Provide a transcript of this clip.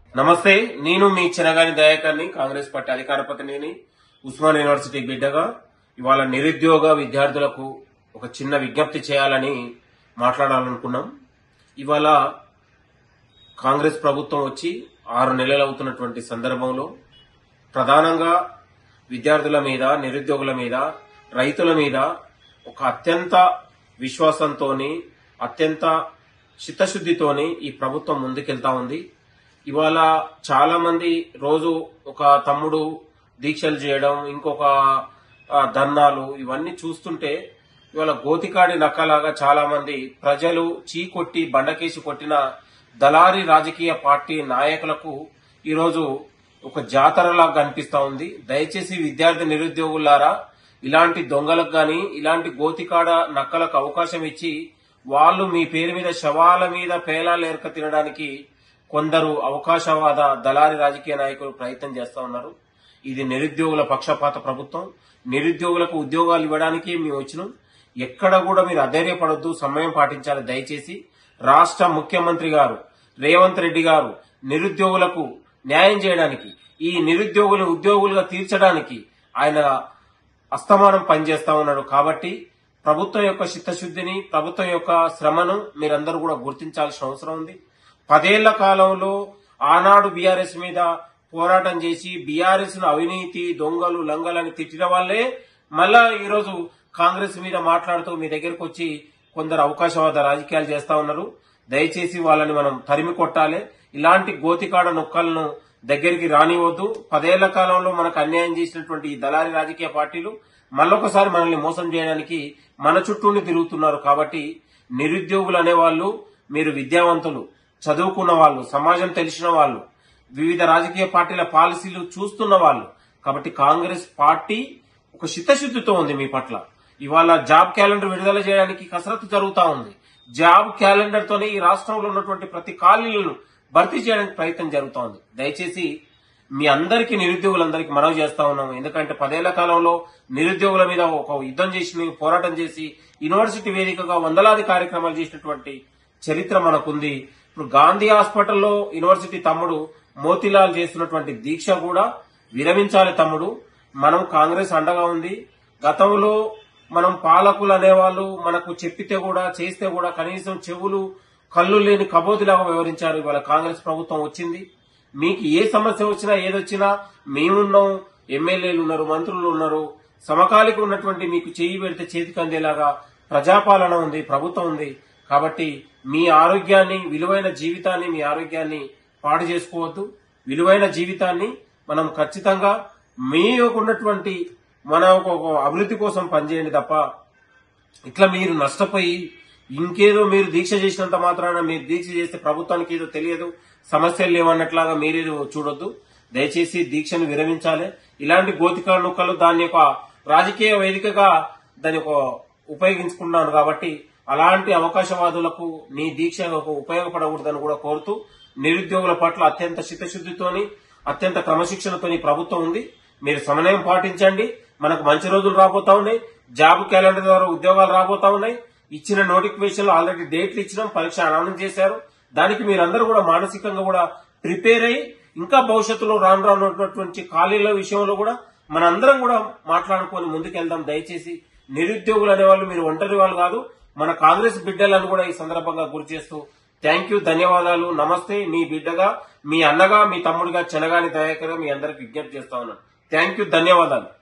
నమస్తే నేను మీ చినగాని దయాకర్ని కాంగ్రెస్ పార్టీ అధికార ప్రతినిధిని ఉస్మాన్ యూనివర్సిటీ బిడ్డగా ఇవాళ నిరుద్యోగ విద్యార్థులకు ఒక చిన్న విజ్ఞప్తి చేయాలని మాట్లాడాలనుకున్నాం ఇవాళ కాంగ్రెస్ ప్రభుత్వం వచ్చి ఆరు నెలలు అవుతున్నటువంటి సందర్భంలో ప్రధానంగా విద్యార్థుల మీద నిరుద్యోగుల మీద రైతుల మీద ఒక అత్యంత విశ్వాసంతోని అత్యంత చిత్తశుద్ధితోని ఈ ప్రభుత్వం ముందుకెళ్తా ఉంది ఇవాళ చాలా మంది రోజు ఒక తమ్ముడు దీక్షలు చేయడం ఇంకొక ఆ, ధర్నాలు ఇవన్నీ చూస్తుంటే ఇవాళ గోతికాడి నక్కలాగా చాలా మంది ప్రజలు చీకొట్టి బండకేసి కొట్టిన దళారీ రాజకీయ పార్టీ నాయకులకు ఈరోజు ఒక జాతరలా కనిపిస్తా ఉంది దయచేసి విద్యార్థి నిరుద్యోగులారా ఇలాంటి దొంగలకు గాని ఇలాంటి గోతికాడ నక్కలకు అవకాశం ఇచ్చి వాళ్ళు మీ పేరు మీద శవాల మీద పేలాలు ఎరక తినడానికి కొందరు అవకాశవాద దళారి రాజకీయ నాయకులు ప్రయత్నం చేస్తా ఉన్నారు ఇది నిరుద్యోగుల పక్షపాత ప్రభుత్వం నిరుద్యోగులకు ఉద్యోగాలు ఇవ్వడానికి మేము వచ్చినాం ఎక్కడ కూడా మీరు అధైర్యపడొద్దు సమయం పాటించాలి దయచేసి రాష్ట్ర ముఖ్యమంత్రి గారు రేవంత్ రెడ్డి గారు నిరుద్యోగులకు న్యాయం చేయడానికి ఈ నిరుద్యోగులు ఉద్యోగులుగా తీర్చడానికి ఆయన అస్తమానం పనిచేస్తా ఉన్నాడు కాబట్టి ప్రభుత్వం యొక్క చిత్తశుద్ధిని ప్రభుత్వం యొక్క శ్రమను మీరందరూ కూడా గుర్తించాల్సిన అవసరం ఉంది పదేళ్ల కాలంలో ఆనాడు బీఆర్ఎస్ మీద పోరాటం చేసి బీఆర్ఎస్ ను అవినీతి దొంగలు లంగలని తిట్టిన వాళ్ళే మళ్ళా ఈరోజు కాంగ్రెస్ మీద మాట్లాడుతూ మీ దగ్గరకు వచ్చి కొందరు అవకాశవాద రాజకీయాలు చేస్తా ఉన్నారు దయచేసి వాళ్ళని మనం తరిమి కొట్టాలి ఇలాంటి గోతికాడ నొక్కలను దగ్గరికి రానివద్దు పదేళ్ల కాలంలో మనకు అన్యాయం చేసినటువంటి ఈ దళారీ రాజకీయ పార్టీలు మళ్ళొకసారి మనల్ని మోసం చేయడానికి మన చుట్టూనే తిరుగుతున్నారు కాబట్టి నిరుద్యోగులు అనేవాళ్ళు మీరు విద్యావంతులు చదువుకున్న వాళ్ళు సమాజం తెలిసిన వాళ్ళు వివిధ రాజకీయ పార్టీల పాలసీలు చూస్తున్న వాళ్ళు కాబట్టి కాంగ్రెస్ పార్టీ ఒక చిత్తశుద్ధితో ఉంది మీ పట్ల ఇవాళ జాబ్ క్యాలెండర్ విడుదల చేయడానికి కసరత్తు జరుగుతా ఉంది జాబ్ క్యాలెండర్ తోనే ఈ రాష్ట్రంలో ఉన్నటువంటి ప్రతి ఖాళీలను భర్తీ చేయడానికి ప్రయత్నం జరుగుతా ఉంది దయచేసి మీ అందరికీ నిరుద్యోగులందరికీ మనవి చేస్తా ఉన్నాము ఎందుకంటే పదేళ్ల కాలంలో నిరుద్యోగుల మీద ఒక యుద్ధం చేసి పోరాటం చేసి యూనివర్సిటీ వేదికగా వందలాది కార్యక్రమాలు చేసినటువంటి చరిత్ర మనకుంది ఇప్పుడు గాంధీ హాస్పిటల్లో యూనివర్సిటీ తమ్ముడు మోతిలాల్ చేస్తున్నటువంటి దీక్ష కూడా విరమించాలి తమ్ముడు మనం కాంగ్రెస్ అండగా ఉంది గతంలో మనం పాలకులు అనేవాళ్ళు మనకు చెప్పితే కూడా చేస్తే కూడా కనీసం చెవులు కళ్ళు లేని కబోదిలాగా వ్యవహరించారు ఇవాళ కాంగ్రెస్ ప్రభుత్వం వచ్చింది మీకు ఏ సమస్య వచ్చినా ఏదొచ్చినా మేమున్నాం ఎమ్మెల్యేలు ఉన్నారు మంత్రులు ఉన్నారు సమకాలిక ఉన్నటువంటి మీకు చేయి పెడితే చేతికి అందేలాగా ప్రజాపాలన ఉంది ప్రభుత్వం ఉంది కాబట్టి మీ ఆరోగ్యాన్ని విలువైన జీవితాన్ని మీ ఆరోగ్యాన్ని పాడు చేసుకోవద్దు విలువైన జీవితాన్ని మనం ఖచ్చితంగా మీకున్నటువంటి మన ఒక ఒక అభివృద్ధి కోసం పనిచేయండి తప్ప ఇట్లా మీరు నష్టపోయి ఇంకేదో మీరు దీక్ష చేసినంత మాత్రాన మీరు దీక్ష చేస్తే ప్రభుత్వానికి ఏదో తెలియదు సమస్యలు లేవన్నట్లాగా మీరేదో చూడొద్దు దయచేసి దీక్షను విరమించాలి ఇలాంటి గోతికాల నొక్కలు దాని యొక్క రాజకీయ వేదికగా దాని ఒక ఉపయోగించుకున్నాను కాబట్టి అలాంటి అవకాశవాదులకు నీ దీక్ష ఉపయోగపడకూడదని కూడా కోరుతూ నిరుద్యోగుల పట్ల అత్యంత చిత్తశుద్ధితోని అత్యంత క్రమశిక్షణతోని ప్రభుత్వం ఉంది మీరు సమన్వయం పాటించండి మనకు మంచి రోజులు రాబోతా ఉన్నాయి జాబ్ క్యాలెండర్ ద్వారా ఉద్యోగాలు రాబోతా ఉన్నాయి ఇచ్చిన నోటిఫికేషన్ ఆల్రెడీ డేట్లు ఇచ్చినాం పరీక్ష అనౌన్స్ చేశారు దానికి మీరందరూ కూడా మానసికంగా కూడా ప్రిపేర్ అయ్యి ఇంకా భవిష్యత్తులో రాను రానున్నటువంటి ఖాళీల విషయంలో కూడా మనందరం కూడా మాట్లాడుకొని ముందుకెళ్దాం దయచేసి నిరుద్యోగులు అనేవాళ్ళు మీరు ఒంటరి వాళ్ళు కాదు మన కాంగ్రెస్ బిడ్డలను కూడా ఈ సందర్భంగా గుర్తు చేస్తూ థ్యాంక్ యూ ధన్యవాదాలు నమస్తే మీ బిడ్డగా మీ అన్నగా మీ తమ్ముడిగా చెనగాని దయాకర్గా మీ అందరికి విజ్ఞప్తి చేస్తా ఉన్నాను థ్యాంక్ యూ ధన్యవాదాలు